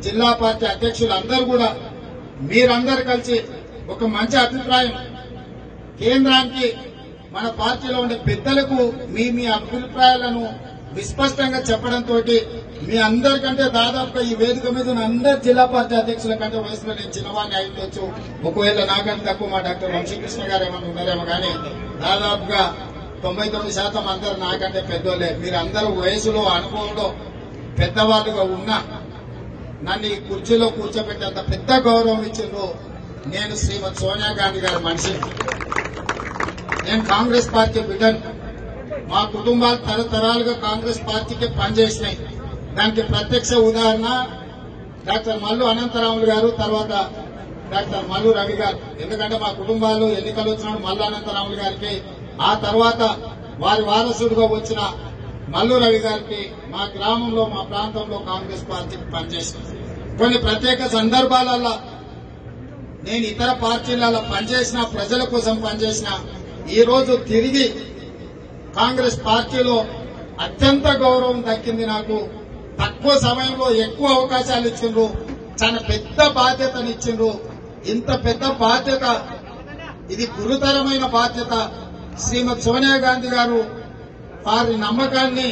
జిల్లా పార్టీ అధ్యక్షులు అందరూ కూడా మీరందరూ కలిసి ఒక మంచి అభిప్రాయం కేంద్రానికి మన పార్టీలో ఉండే పెద్దలకు మీ మీ అభిప్రాయాలను విస్పష్టంగా చెప్పడంతో మీ అందరికంటే దాదాపుగా ఈ వేదిక మీద ఉన్న అందరు జిల్లా పార్టీ అధ్యక్షుల కంటే వయసులో నేను చిన్నవాడిని అయిండొచ్చు ఒకవేళ నాకంటే తక్కువ మా డాక్టర్ వంశీకృష్ణ గారు ఏమన్నా ఉన్నారేమో కానీ దాదాపుగా తొంభై తొమ్మిది శాతం అందరు నాకంటే పెద్దోళ్ళే మీరు అందరూ వయసులో అనుభవంలో పెద్దవాళ్ళుగా ఉన్నా నన్ను ఈ కుర్చీలో కూర్చోబెట్టేంత పెద్ద గౌరవం ఇచ్చిండ్రు నేను శ్రీమతి సోనియా గాంధీ గారి మనిషి నేను కాంగ్రెస్ పార్టీ బిడ్డను మా కుటుంబాలు తరతరాలుగా కాంగ్రెస్ పార్టీకి పనిచేసినాయి దానికి ప్రత్యక్ష ఉదాహరణ డాక్టర్ మల్లు అనంతరాములు గారు తర్వాత డాక్టర్ మల్లు రవి గారు ఎందుకంటే మా కుటుంబాలు ఎన్నికలు వచ్చినప్పుడు మల్లు అనంతరాములు గారికి ఆ తర్వాత వారి వారసుడిగా వచ్చిన మల్లు రవి గారికి మా గ్రామంలో మా ప్రాంతంలో కాంగ్రెస్ పార్టీకి పనిచేసిన కొన్ని ప్రత్యేక సందర్భాలలో నేను ఇతర పార్టీలలో పనిచేసిన ప్రజల కోసం పనిచేసిన ఈ రోజు తిరిగి కాంగ్రెస్ పార్టీలో అత్యంత గౌరవం దక్కింది నాకు తక్కువ సమయంలో ఎక్కువ అవకాశాలు ఇచ్చిండ్రు చాలా పెద్ద బాధ్యతనిచ్చిండ్రు ఇంత పెద్ద బాధ్యత ఇది గురుతరమైన బాధ్యత శ్రీమతి సోనియా గాంధీ గారు వారి నమ్మకాన్ని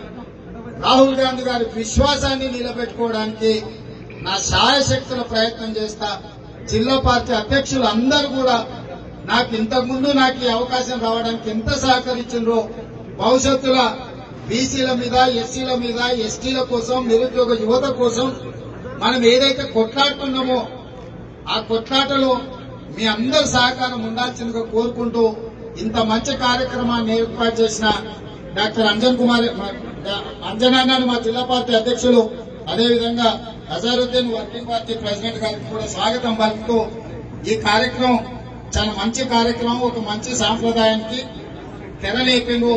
రాహుల్ గాంధీ గారి విశ్వాసాన్ని నిలబెట్టుకోవడానికి నా శాయశక్తుల ప్రయత్నం చేస్తా జిల్లా పార్టీ అధ్యక్షులు అందరూ కూడా నాకు ఇంతకు ముందు నాకు ఈ అవకాశం రావడానికి ఎంత సహకరించిండ్రో భవిష్యత్తులో బీసీల మీద ఎస్సీల మీద ఎస్టీల కోసం నిరుద్యోగ యువత కోసం మనం ఏదైతే కొట్లాడుతున్నామో ఆ కొట్లాటలో మీ అందరి సహకారం ఉండాల్సిందిగా కోరుకుంటూ ఇంత మంచి కార్యక్రమాన్ని ఏర్పాటు చేసిన డాక్టర్ అంజన్ కుమార్ అంజనాన్ని మా జిల్లా పార్టీ అధ్యక్షులు అదేవిధంగా అజారుద్దీన్ వర్కింగ్ పార్టీ ప్రెసిడెంట్ గారికి కూడా స్వాగతం పలుకుతూ ఈ కార్యక్రమం చాలా మంచి కార్యక్రమం ఒక మంచి సాంప్రదాయానికి తెరలేపిండు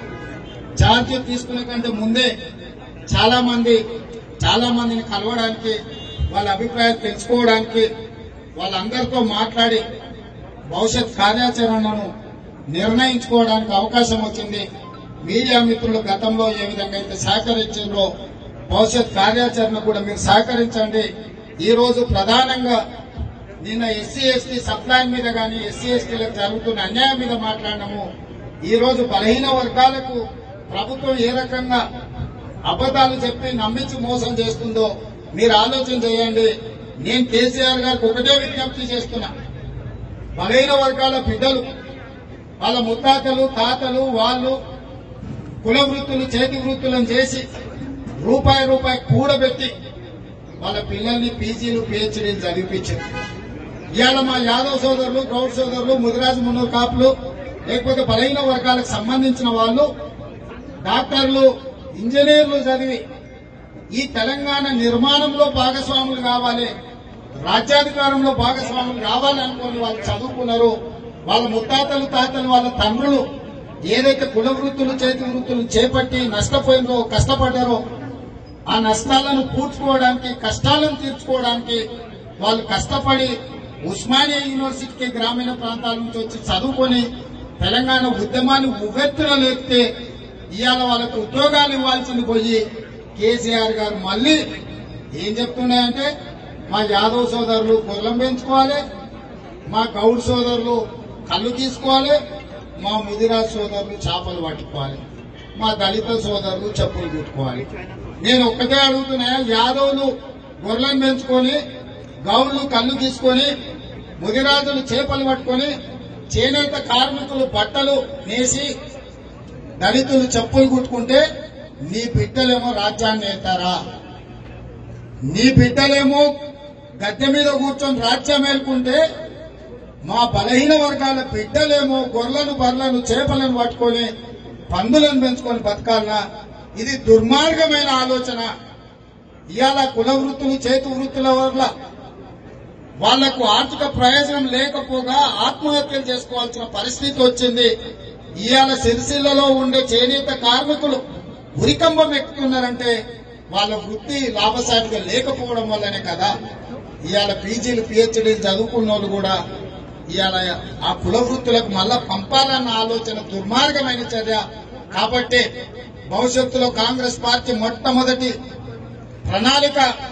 ఛార్జ్ తీసుకునే కంటే ముందే చాలా మంది చాలా మందిని కలవడానికి వాళ్ళ అభిప్రాయాలు తెలుసుకోవడానికి వాళ్ళందరితో మాట్లాడి భవిష్యత్ కార్యాచరణను నిర్ణయించుకోవడానికి అవకాశం వచ్చింది మీడియా మిత్రులు గతంలో ఏ విధంగా అయితే సహకరించారో భవిష్యత్ కార్యాచరణ కూడా మీరు సహకరించండి ఈ రోజు ప్రధానంగా నిన్న ఎస్సీ ఎస్టీ సప్లై మీద గాని ఎస్సీ ఎస్టీలకు జరుగుతున్న అన్యాయం మీద మాట్లాడము ఈ రోజు బలహీన వర్గాలకు ప్రభుత్వం ఏ రకంగా అబద్దాలు చెప్పి నమ్మించి మోసం చేస్తుందో మీరు ఆలోచన చేయండి నేను కేసీఆర్ గారికి ఒకటే విజ్ఞప్తి చేస్తున్నా బలహీన వర్గాల బిడ్డలు వాళ్ళ ముత్తాతలు తాతలు వాళ్ళు కుల వృత్తులు చేతి వృత్తులను చేసి రూపాయి రూపాయి కూడబెట్టి వాళ్ళ పిల్లల్ని పీజీలు పిహెచ్డీలు చదివిపించారు ఇవాళ మా యాదవ్ సోదరులు గౌడ్ సోదరులు ముదిరాజు మున్నూరు కాపులు లేకపోతే బలహీన వర్గాలకు సంబంధించిన వాళ్ళు డాక్టర్లు ఇంజనీర్లు చదివి ఈ తెలంగాణ నిర్మాణంలో భాగస్వాములు కావాలి రాజ్యాధికారంలో భాగస్వాములు కావాలనుకుని వాళ్ళు చదువుకున్నారు వాళ్ళ ముత్తాతలు తాతలు వాళ్ళ తండ్రులు ఏదైతే కుల వృత్తులు చేతి వృత్తులు చేపట్టి నష్టపోయినరో కష్టపడ్డారో ఆ నష్టాలను పూడ్చుకోవడానికి కష్టాలను తీర్చుకోవడానికి వాళ్ళు కష్టపడి ఉస్మానియా యూనివర్సిటీకి గ్రామీణ ప్రాంతాల నుంచి వచ్చి చదువుకొని తెలంగాణ ఉద్యమాన్ని ఉవ్వెత్తున లేపితే ఇవాళ వాళ్ళకు ఉద్యోగాలు ఇవ్వాల్సింది పోయి కేసీఆర్ గారు మళ్ళీ ఏం చెప్తున్నాయంటే మా యాదవ్ సోదరులు పొలం పెంచుకోవాలి మా గౌడ్ సోదరులు కళ్ళు తీసుకోవాలి మా ముదిరాజ్ సోదరులు చేపలు పట్టుకోవాలి మా దళిత సోదరులు చెప్పులు కుట్టుకోవాలి నేను ఒక్కటే అడుగుతున్నా యాదవులు గొర్రెలను పెంచుకొని గౌడ్లు కళ్ళు తీసుకొని ముదిరాజులు చేపలు పట్టుకొని చేనేత కార్మికులు బట్టలు నేసి దళితులు చెప్పులు కుట్టుకుంటే నీ బిడ్డలేమో రాజ్యాన్ని ఏతారా నీ బిడ్డలేమో గద్దె మీద కూర్చొని రాజ్యం ఏలుకుంటే మా బలహీన వర్గాల బిడ్డలేమో గొర్రెలను బర్రెలను చేపలను పట్టుకొని పందులను పెంచుకొని బతకాలనా ఇది దుర్మార్గమైన ఆలోచన ఇవాళ కుల వృత్తులు చేతి వృత్తుల వల్ల వాళ్లకు ఆర్థిక ప్రయోజనం లేకపోగా ఆత్మహత్యలు చేసుకోవాల్సిన పరిస్థితి వచ్చింది ఇవాళ సిరిసిల్లలో ఉండే చేనేత కార్మికులు ఉరికంబం ఎక్కుతున్నారంటే వాళ్ళ వృత్తి లాభసాటిగా లేకపోవడం వల్లనే కదా ఇవాళ పీజీలు పిహెచ్డీలు చదువుకున్న వాళ్ళు కూడా ఇవాళ ఆ కుల వృత్తులకు మళ్ళా పంపాలన్న ఆలోచన దుర్మార్గమైన చర్య కాబట్టి భవిష్యత్తులో కాంగ్రెస్ పార్టీ మొట్టమొదటి ప్రణాళిక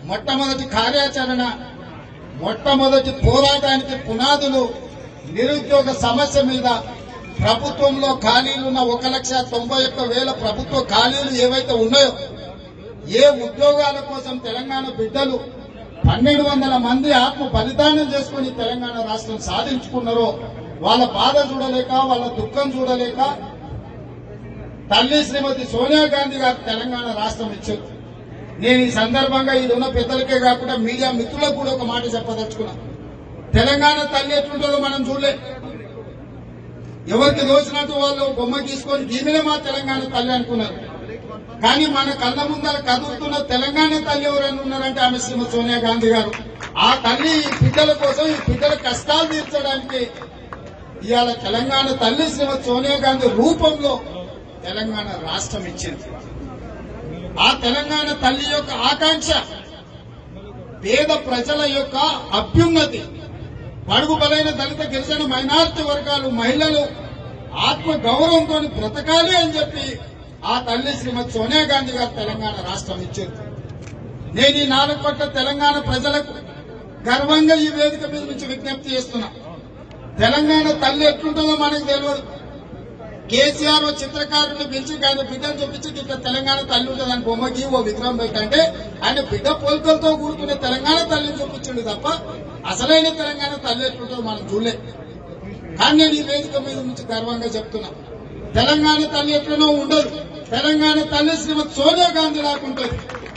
మొట్టమొదటి కార్యాచరణ మొట్టమొదటి పోరాటానికి పునాదులు నిరుద్యోగ సమస్య మీద ప్రభుత్వంలో ఖాళీలున్న ఒక లక్ష తొంభై ఒక్క వేల ప్రభుత్వ ఖాళీలు ఏవైతే ఉన్నాయో ఏ ఉద్యోగాల కోసం తెలంగాణ బిడ్డలు పన్నెండు వందల మంది ఆత్మ బలిదానం చేసుకుని తెలంగాణ రాష్ట్రం సాధించుకున్నారో వాళ్ళ బాధ చూడలేక వాళ్ళ దుఃఖం చూడలేక తల్లి శ్రీమతి సోనియా గాంధీ గారు తెలంగాణ రాష్ట్రం ఇచ్చారు నేను ఈ సందర్భంగా ఇది ఉన్న పెద్దలకే కాకుండా మీడియా మిత్రులకు కూడా ఒక మాట చెప్పదలుచుకున్నా తెలంగాణ తల్లి ఎట్లుంటుందో మనం చూడలే ఎవరికి దోచినట్టు వాళ్ళు బొమ్మ తీసుకొని దీనినే మా తెలంగాణ తల్లి అనుకున్నారు కానీ మన కళ్ళ ముందర కదులుతున్న తెలంగాణ తల్లి ఎవరైనా ఉన్నారంటే ఆమె శ్రీమతి సోనియా గాంధీ గారు ఆ తల్లి ఈ బిడ్డల కోసం ఈ బిడ్డల కష్టాలు తీర్చడానికి ఇవాళ తెలంగాణ తల్లి శ్రీమతి సోనియా గాంధీ రూపంలో తెలంగాణ రాష్ట్రం ఇచ్చింది ఆ తెలంగాణ తల్లి యొక్క ఆకాంక్ష పేద ప్రజల యొక్క అభ్యున్నతి బడుగు బలైన దళిత గిరిజన మైనారిటీ వర్గాలు మహిళలు ఆత్మ గౌరవంతో బ్రతకాలి అని చెప్పి ఆ తల్లి శ్రీమతి సోనియా గాంధీ గారు తెలంగాణ రాష్ట్రం ఇచ్చారు నేను ఈ నాలుగు కోట్ల తెలంగాణ ప్రజలకు గర్వంగా ఈ వేదిక మీద నుంచి విజ్ఞప్తి చేస్తున్నా తెలంగాణ తల్లి ఎట్లుంటుందో మనకు తెలియదు కేసీఆర్ ఓ చిత్రకారుని పిలిచి ఆయన బిడ్డను చూపించి ఇట్లా తెలంగాణ తల్లి ఉంటుంది అని బొమ్మకి ఓ విగ్రహం పెట్టంటే ఆయన బిడ్డ పోలికలతో కూడుకునే తెలంగాణ తల్లిని చూపించండి తప్ప అసలైన తెలంగాణ తల్లి ఎట్లుంటుందో మనం చూడలే కానీ నేను ఈ వేదిక మీద నుంచి గర్వంగా చెప్తున్నా తెలంగాణ తల్లి ఎట్లనో ఉండదు తెలంగాణ తల్లి శ్రీమతి సోనియా గాంధీ లాకుంటుంది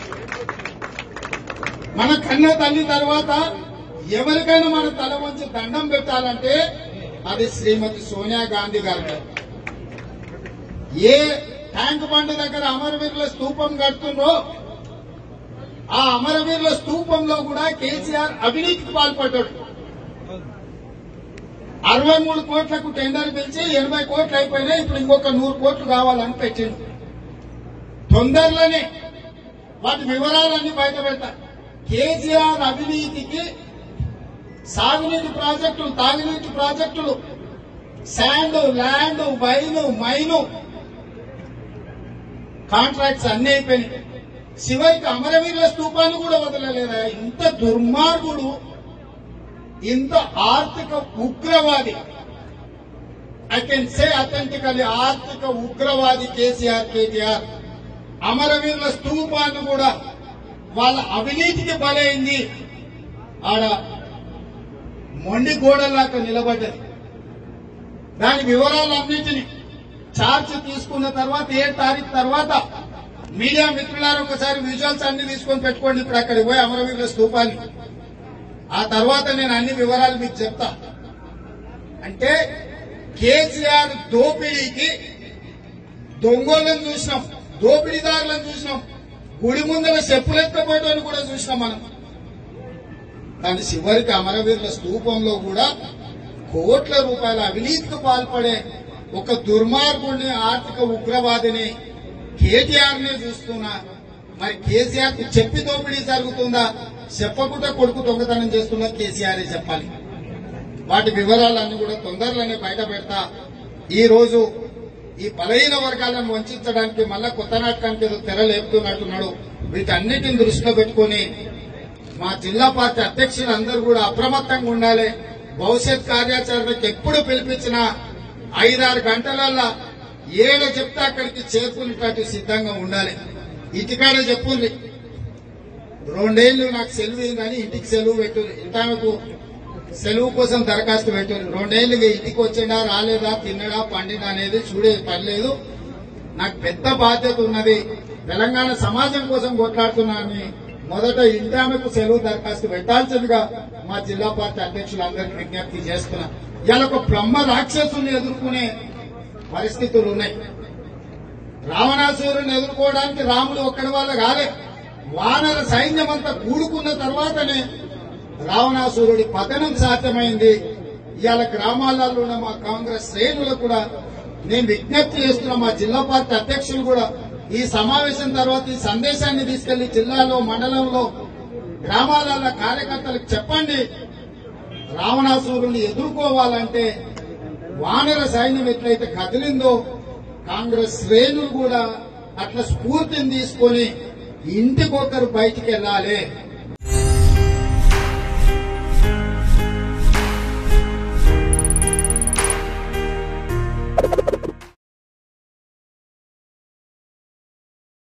మన కన్న తల్లి తర్వాత ఎవరికైనా మన తల వంచి దండం పెట్టాలంటే అది శ్రీమతి సోనియా గాంధీ గారికి ఏ ట్యాంక్ బండ్ దగ్గర అమరవీరుల స్తూపం కడుతుండ్రో ఆ అమరవీరుల స్తూపంలో కూడా కేసీఆర్ అవినీతికి పాల్పడ్డాడు అరవై మూడు కోట్లకు టెండర్ పిలిచి ఎనభై కోట్లు అయిపోయినాయి ఇప్పుడు ఇంకొక నూరు కోట్లు కావాలని పెట్టిండు తొందరలోనే వాటి వివరాలన్నీ బయట పెడతా కేసీఆర్ అవినీతికి సాగునీటి ప్రాజెక్టులు తాగునీటి ప్రాజెక్టులు sand land wine mine contracts అన్ని అయిపోయినాయి శివైకి అమరవీరుల స్తూపాన్ని కూడా వదలలేదా ఇంత దుర్మార్గుడు ఇంత ఆర్థిక ఉగ్రవాది ఐ కెన్ సే అథెంటికలీ ఆర్థిక ఉగ్రవాది కేసీఆర్ కేటీఆర్ అమరవీరుల స్తూపాన్ని కూడా వాళ్ళ అవినీతికి బలైంది ఆడ మొండి గోడలాగా నిలబడ్డది దాని వివరాలన్నింటినీ ఛార్జ్ తీసుకున్న తర్వాత ఏ తారీఖు తర్వాత మీడియా మిత్రులారు ఒకసారి విజువల్స్ అన్ని తీసుకొని పెట్టుకోండి ఇప్పుడు అక్కడికి పోయి అమరవీరుల స్తూపాన్ని ఆ తర్వాత నేను అన్ని వివరాలు మీకు చెప్తా అంటే కేసీఆర్ దోపిడీకి దొంగలను చూసినాం దోపిడీదారులను చూసినాం గుడి ముందర చెప్పులెత్తపోయటాన్ని కూడా చూసినాం మనం కానీ చివరికి అమరవీరుల స్తూపంలో కూడా కోట్ల రూపాయల అవినీతికి పాల్పడే ఒక దుర్మార్గుడిని ఆర్థిక ఉగ్రవాదిని కేటీఆర్ నే చూస్తున్నా మరి కేసీఆర్ కు చెప్పి దోపిడీ జరుగుతుందా చెప్పకుండా కొడుకు దొంగతనం చేస్తున్నా కేసీఆర్ చెప్పాలి వాటి వివరాలన్నీ కూడా తొందరలోనే బయట పెడతా ఈ రోజు ఈ బలహీన వర్గాలను వంచడానికి మళ్ళా కొత్త నాటకానికి ఏదో తెర లేపుతున్నట్టున్నాడు వీటన్నిటిని దృష్టిలో పెట్టుకుని మా జిల్లా పార్టీ అధ్యక్షులు అందరూ కూడా అప్రమత్తంగా ఉండాలి భవిష్యత్ కార్యాచరణకు ఎప్పుడు పిలిపించినా ఐదారు గంటలల్లా ఏడ చెప్తే అక్కడికి చేరుకునేటట్టు సిద్ధంగా ఉండాలి ఇటుకాడే చెప్పుంది రెండేళ్లు నాకు సెలవు కానీ ఇంటికి సెలవు పెట్టు ఇంటామెకు సెలవు కోసం దరఖాస్తు పెట్టు రెండేళ్లుగా ఇంటికి వచ్చిండా రాలేదా తిన్నడా పండినా అనేది చూడే పని లేదు నాకు పెద్ద బాధ్యత ఉన్నది తెలంగాణ సమాజం కోసం కొట్లాడుతున్నానని మొదట ఇంటామెకు సెలవు దరఖాస్తు పెట్టాల్సిందిగా మా జిల్లా పార్టీ అధ్యక్షులందరికీ విజ్ఞప్తి చేస్తున్నా ఇవాళ ఒక బ్రహ్మ రాక్షసుని ఎదుర్కొనే పరిస్థితులు ఉన్నాయి రావణాసురుని ఎదుర్కోవడానికి రాముడు ఒక్కడి వల్ల కాలే వానర సైన్యం అంతా కూడుకున్న తర్వాతనే రావణాసురుడి పతనం సాధ్యమైంది ఇవాళ గ్రామాలలో ఉన్న మా కాంగ్రెస్ శ్రేణులకు కూడా నేను విజ్ఞప్తి చేస్తున్న మా జిల్లా పార్టీ అధ్యక్షులు కూడా ఈ సమావేశం తర్వాత ఈ సందేశాన్ని తీసుకెళ్లి జిల్లాలో మండలంలో గ్రామాలలో కార్యకర్తలకు చెప్పండి రావణాసురుని ఎదుర్కోవాలంటే వానర సైన్యం ఎట్లయితే కదిలిందో కాంగ్రెస్ శ్రేణులు కూడా అట్లా స్ఫూర్తిని తీసుకొని ఇంటికొకరు బయటికి వెళ్ళాలి